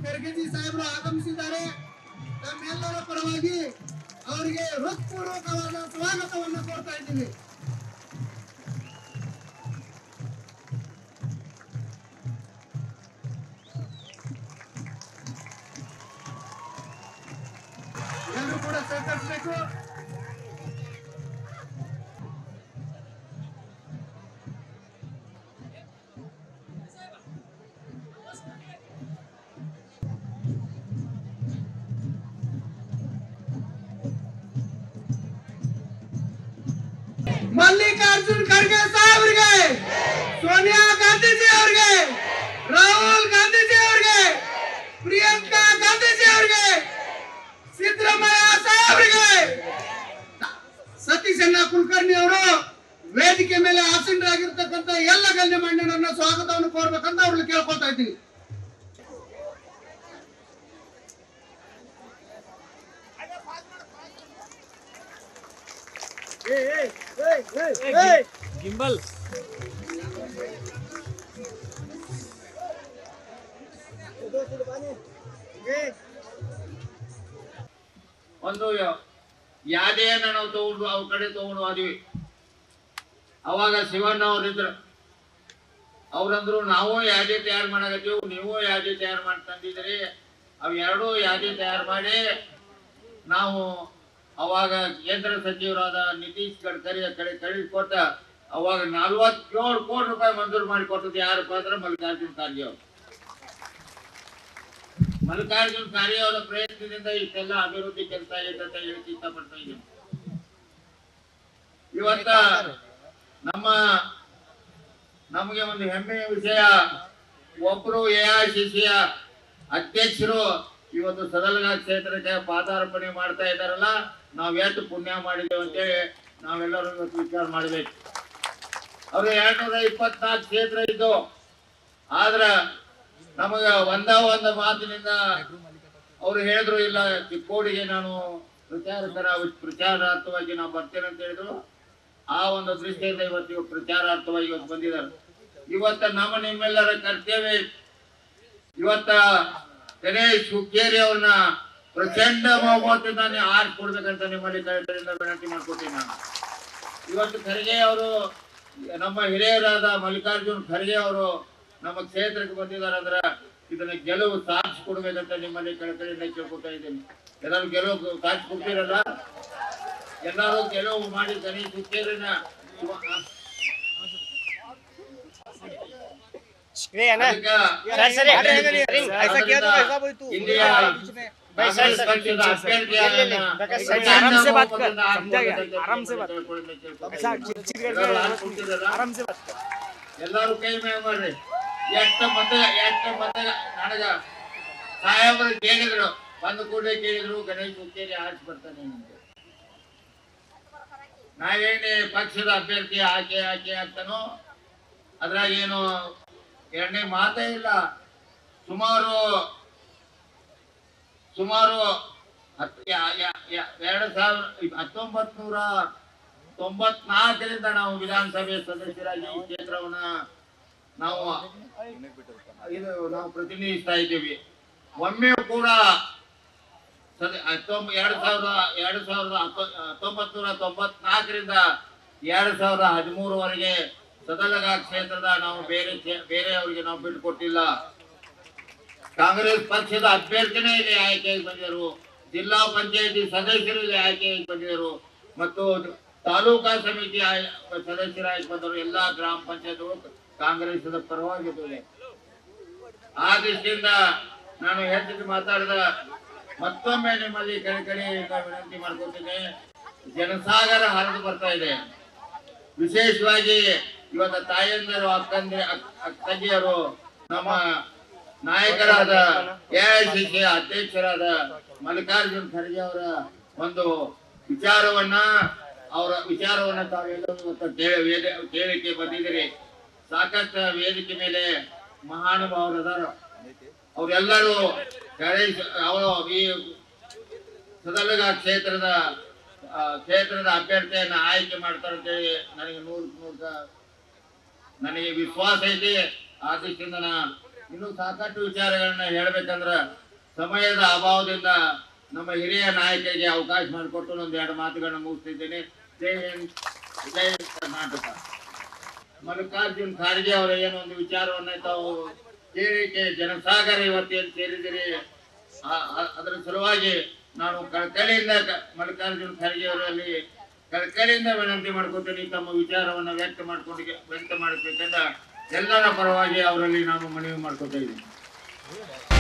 ಖರ್ಗೆಜಿ ಸಾಹೇಬರು ಆಗಮಿಸಿದ್ದಾರೆ ತಮ್ಮೆಲ್ಲರ ಪರವಾಗಿ ಅವರಿಗೆ ಹೃತ್ಪೂರ್ವಕವಾದ ಸ್ವಾಗತವನ್ನು ಕೋರ್ತಾ ಇದ್ದೀವಿ ಎಲ್ಲರೂ ಕೂಡ ಸಹಕರಿಸಬೇಕು ಮಲ್ಲಿಕಾರ್ಜುನ್ ಖರ್ಗೆ ಸಾಹೇಬ್ರಿಗೆ ಸೋನಿಯಾ ಗಾಂಧೀಜಿ ಅವರಿಗೆ ರಾಹುಲ್ ಗಾಂಧೀಜಿ ಅವರಿಗೆ ಪ್ರಿಯಾಂಕಾ ಗಾಂಧೀಜಿ ಅವರಿಗೆ ಸಿದ್ದರಾಮಯ್ಯ ಸಾಹೇಬ್ರಿಗೆ ಸತೀಶಣ್ಣ ಕುಲಕರ್ಣಿ ಅವರು ವೇದಿಕೆ ಮೇಲೆ ಆಸೀನರಾಗಿರ್ತಕ್ಕಂಥ ಎಲ್ಲ ಗಣ್ಯಮಾನ್ಯರನ್ನ ಸ್ವಾಗತವನ್ನು ಕೋರ್ಬೇಕಂತ ಅವ್ರಲ್ಲಿ ಕೇಳ್ಕೊಳ್ತಾ ಇದ್ದೀವಿ ಗಿಂಬಲ್ ಒಂದು ಯಾದೆಯನ್ನ ನಾವು ತಗೊಂಡು ಅವ್ರ ಕಡೆ ತಗೊಂಡು ಹೋದ್ವಿ ಅವಾಗ ಶಿವಣ್ಣ ಅವ್ರಿದ್ರು ಅವ್ರಂದ್ರು ನಾವು ಯಾದೆ ತಯಾರು ಮಾಡಕತ್ತೀವಿ ನೀವು ಯಾದೆ ತಯಾರು ಮಾಡಿ ತಂದಿದ್ರಿ ಅವ್ ಎರಡೂ ಯಾದೆ ತಯಾರು ಮಾಡಿ ನಾವು ಅವಾಗ ಕೇಂದ್ರ ಸಚಿವರಾದ ನಿತೀಶ್ ಗಡ್ಕರಿ ಕಡೆ ಕಳಿಸ್ಕೊಟ್ಟ ಅವಾಗ ನಲ್ವತ್ತೇಳು ಕೋಟಿ ರೂಪಾಯಿ ಮಂಜೂರು ಮಾಡಿ ಕೊಟ್ಟದ್ದು ಯಾರಪ್ಪ ಅಂದ್ರೆ ಮಲ್ಲಿಕಾರ್ಜುನ್ ಖರ್ಗೆ ಅವರು ಮಲ್ಲಿಕಾರ್ಜುನ್ ಖರ್ಗೆ ಅವರ ಪ್ರಯತ್ನದಿಂದ ಇಷ್ಟೆಲ್ಲ ಅಭಿವೃದ್ಧಿ ಕೆಲಸ ಆಗೈತೆ ಅಂತ ಹೇಳಕ್ ಇಷ್ಟಪಡ್ತಾ ಇದ್ದೀನಿ ಇವತ್ತ ನಮ್ಮ ನಮಗೆ ಒಂದು ಹೆಮ್ಮೆಯ ವಿಷಯ ಒಬ್ರು ಎ ಐ ಸಿ ಸಿಯ ಅಧ್ಯಕ್ಷರು ಇವತ್ತು ಸದಲಗಾ ಕ್ಷೇತ್ರಕ್ಕೆ ಪಾದಾರ್ಪಣೆ ಮಾಡ್ತಾ ಇದ್ದಾರಲ್ಲ ನಾವ್ ಎಷ್ಟು ಪುಣ್ಯ ಮಾಡಿದ್ದೇವೆ ಅಂತೇಳಿ ನಾವೆಲ್ಲರೂ ಇವತ್ತು ವಿಚಾರ ಮಾಡಬೇಕು ಅವ್ರು ಎರಡ್ನೂರ ಇಪ್ಪತ್ನಾಲ್ಕು ಕ್ಷೇತ್ರ ಇದ್ದು ಆದ್ರ ನಮಗ ಒಂದ ಒಂದು ಮಾತಿನಿಂದ ಅವ್ರು ಹೇಳಿದ್ರು ಇಲ್ಲ ಚಿಕ್ಕೋಡಿಗೆ ನಾನು ಪ್ರಚಾರಕರ ಪ್ರಚಾರಾರ್ಥವಾಗಿ ನಾವು ಬರ್ತೇನೆ ಅಂತ ಹೇಳಿದ್ರು ಆ ಒಂದು ದೃಷ್ಟಿಯಿಂದ ಇವತ್ತು ಇವ್ರು ಪ್ರಚಾರಾರ್ಥವಾಗಿ ಇವತ್ತು ಬಂದಿದ್ದಾರೆ ಇವತ್ತ ನಮ್ಮ ನಿಮ್ಮೆಲ್ಲರ ಕರ್ತವ್ಯ ಇವತ್ತ ಗಣೇಶ್ ಹುಕ್ಕೇರಿ ಅವ್ರನ್ನ ಪ್ರಚಂಡ ಬಹುಮತದಿಂದ ನೀವು ಆರಿಸ್ಕೊಡ್ಬೇಕಂತ ನಿಮ್ಮಲ್ಲಿ ಕರೆಯಿಂದ ವಿನಂತಿ ಮಾಡ್ಕೊತೀನಿ ನಾನು ಇವತ್ತು ಖರ್ಗೆ ಅವರು ನಮ್ಮ ಹಿರಿಯರಾದ ಮಲ್ಲಿಕಾರ್ಜುನ್ ಖರ್ಗೆ ಅವರು ನಮ್ಮ ಕ್ಷೇತ್ರಕ್ಕೆ ಬಂದಿದ್ದಾರೆ ಅಂದ್ರೆ ಇದನ್ನ ಗೆಲುವು ಸಾಕ್ಷಿ ಕೊಡ್ಬೇಕಂತ ನಿಮ್ಮಲ್ಲಿ ಕಳಕಳಿಯಿಂದ ಕೇಳ್ಕೊತಾ ಇದ್ದೀನಿ ಎಲ್ಲರೂ ಗೆಲುವು ಸಾಕ್ಷಿ ಕೊಡ್ತೀರಲ್ಲ ಎಲ್ಲರೂ ಗೆಲುವು ಮಾಡಿ ಗಣೇಶ್ ಹುಕ್ಕೇರಿನ ಇವ- ಅದಕ್ಕ ಸರಿ ಸರಿ ಅದರಿಂದ ಇಲ್ಲಿಯ ಕಾಂಗ್ರೆಸ್ ಪಕ್ಷದ ಅಭ್ಯರ್ಥಿಯಾದ आराम से बात कर समझा गया आराम से बात ऐसा चिड़चिड़ ಎಲ್ಲರೂ करके ಆಡ್ಕೊಳ್ತಿರಲ್ಲ? आराम से बात कर ಎಲ್ಲಾರು ಕೈ ಮೇಲೆ ಮಾಡ್ರಿ ಎಷ್ಟ ಮಂದ ಎಷ್ಟ ಮಂದ ನನಗ ಸಾಹೇಬರು ಕೇಳಿದ್ರು ಬಂದು ಕೂಡಲೇ ಕೇಳಿದ್ರು ಗಣೇಶ್ ಹುಕ್ಕೇರಿ ಆರಿಸಿ ಬರ್ತಾನೆ ಅಂತ ನಾವೇನೆ ಪಕ್ಷದ ಅಭ್ಯರ್ಥಿ ಆಕೆ ಆಕೆ ಆಗ್ತಾನೋ ಅದ್ರಾಗ ಏನು ಎರಡನೇ ಮಾತೇ ಇಲ್ಲ ಸುಮಾರು ಸುಮಾರು ಹತ್- ಯ- ಯ- ಯ- ಎರಡು ಸಾವಿರ ಹತ್ತೊಂಬತ್ ನೂರ ತೊಂಬತ್ನಾಲ್ಕರಿಂದ ನಾವು ವಿಧಾನಸಭೆ ಸದಸ್ಯರಾಗಿ ಈ ಕ್ಷೇತ್ರವನ್ನ ನಾವು ಇದು ನಾವು ಪ್ರತಿನಿಧಿಸ್ತಾ ಇದ್ದೀವಿ ಒಮ್ಮೆ ಕೂಡ ಸದ- ಹತ್ತೊಂಬ ಎರಡು ಸಾವಿರದ ಎರಡು ಸಾವಿರದ ಹತ್ತೊ- ಹತ್ತೊಂಬತ್ ನೂರ ತೊಂಬತ್ನಾಲ್ಕರಿಂದ ಎರಡು ಸಾವಿರದ ಹದಿಮೂರವರೆಗೆ ಸದಲಗ ಕ್ಷೇತ್ರದ ನಾವು ಬೇರೆ ಕ್ಷೇ- ಬೇರೆಯವರಿಗೆ ನಾವು ಬಿಟ್ಟುಕೊಟ್ಟಿಲ್ಲ ಕಾಂಗ್ರೆಸ್ ಪಕ್ಷದ ಅಭ್ಯರ್ಥಿನೇ ಇಲ್ಲಿ ಆಯ್ಕೆಯಾಗಿ ಬಂದಿದರು ಜಿಲ್ಲಾ ಪಂಚಾಯತಿ ಸದಸ್ಯರು ಇಲ್ಲಿ ಆಯ್ಕೆಯಾಗಿ ಬಂದಿದರು ಮತ್ತು ತಾಲೂಕಾ ಸಮಿತಿ ಆಯ್- ಸದಸ್ಯರಾಗಿ ಬಂದರು ಎಲ್ಲಾ ಗ್ರಾಮ ಪಂಚಾಯತ್ಗಳು ಕಾಂಗ್ರೆಸ್ ಪರವಾಗಿದ್ದಾರೆ ಆ ದೃಷ್ಟಿಯಿಂದ ನಾನು ಹೆಚ್ಚಿಗೆ ಮಾತಾಡಿದ ಮತ್ತೊಮ್ಮೆ ನಿಮ್ಮಲ್ಲಿ ಕಡೆ ಕಡೆಯಿಂದ ವಿನಂತಿ ಮಾಡ್ಕೊತೀನಿ ಜನಸಾಗರ ಹರಿದು ಬರ್ತಾ ಇದೆ ವಿಶೇಷವಾಗಿ ಇವತ್ತು ತಾಯಂದಿರು ಅಕ್ಕಂದಿ ಅಕ್- ಅಕ್ಕಂದಿಯರು ನಮ್ಮ ನಾಯಕರಾದ ಎಐಸಿಸಿ ಅಧ್ಯಕ್ಷರಾದ ಮಲ್ಲಿಕಾರ್ಜುನ್ ಖರ್ಗೆ ಅವರ ಒಂದು ವಿಚಾರವನ್ನ ಅವರ ವಿಚಾರವನ್ನ ತಾವೆಲ್ಲರೂ ಇವತ್ತು ಕೇಳಿ ವೇದ ಕೇಳಿಕೆ ಬಂದಿದ್ದೀರಿ ಸಾಕಷ್ಟು ವೇದಿಕೆ ಮೇಲೆ ಮಹಾನುಭಾವರು ಅದಾರ ಅವರೆಲ್ಲರೂ ಗಣೇಶ್ ಅವರು ಈ ಸದಲಗ ಕ್ಷೇತ್ರದ ಆ, ಕ್ಷೇತ್ರದ ಅಭ್ಯರ್ಥಿಯನ್ನ ಆಯ್ಕೆ ಮಾಡ್ತಾರೆ ಅಂತೇಳಿ ನನಗೆ ನೂರು ನೂರ ನನಗೆ ವಿಶ್ವಾಸ ಐತಿ ಆ ದೃಷ್ಟಿಯಿಂದ ನಾ ಇನ್ನು ಸಾಕಷ್ಟು ವಿಚಾರಗಳನ್ನ ಹೇಳ್ಬೇಕಂದ್ರ ಸಮಯದ ಅಭಾವದಿಂದ ನಮ್ಮ ಹಿರಿಯ ನಾಯಕರಿಗೆ ಅವಕಾಶ ಮಾಡಿಕೊಟ್ಟು ಒಂದು ಎರಡು ಮಾತುಗಳನ್ನ ಮುಗಿಸ್ತಿದ್ದೇನೆ ಜೈ ಹಿಂದ್ ಜೈ ಕರ್ನಾಟಕ ಮಲ್ಲಿಕಾರ್ಜುನ್ ಖಾರ್ಗೆ ಅವರ ಏನೋ ಒಂದು ವಿಚಾರವನ್ನ ತಾವು ಕೇಳಿಕೆ ಜನಸಾಗರ ಇವತ್ತೇನು ಸೇರಿದಿರಿ ಆ- ಆ- ಅದರ ಸಲುವಾಗಿ ನಾನು ಕಳಕಳಿಯಿಂದ ಕ- ಮಲ್ಲಿಕಾರ್ಜುನ್ ಖರ್ಗೆ ಅವರಲ್ಲಿ ಕಳಕಳಿಯಿಂದ ವಿನಂತಿ ಮಾಡ್ಕೊತೀನಿ ತಮ್ಮ ವಿಚಾರವನ್ನ ವ್ಯಕ್ತ ಮಾಡ್ಕೊಂಡು ವ್ಯಕ್ತ ಮಾಡಬೇಕಂತ ಎಲ್ಲರ ಪರವಾಗಿ ಅವರಲ್ಲಿ ನಾನು ಮನವಿ ಮಾಡ್ಕೊತಾ ಇದ್ದೀನಿ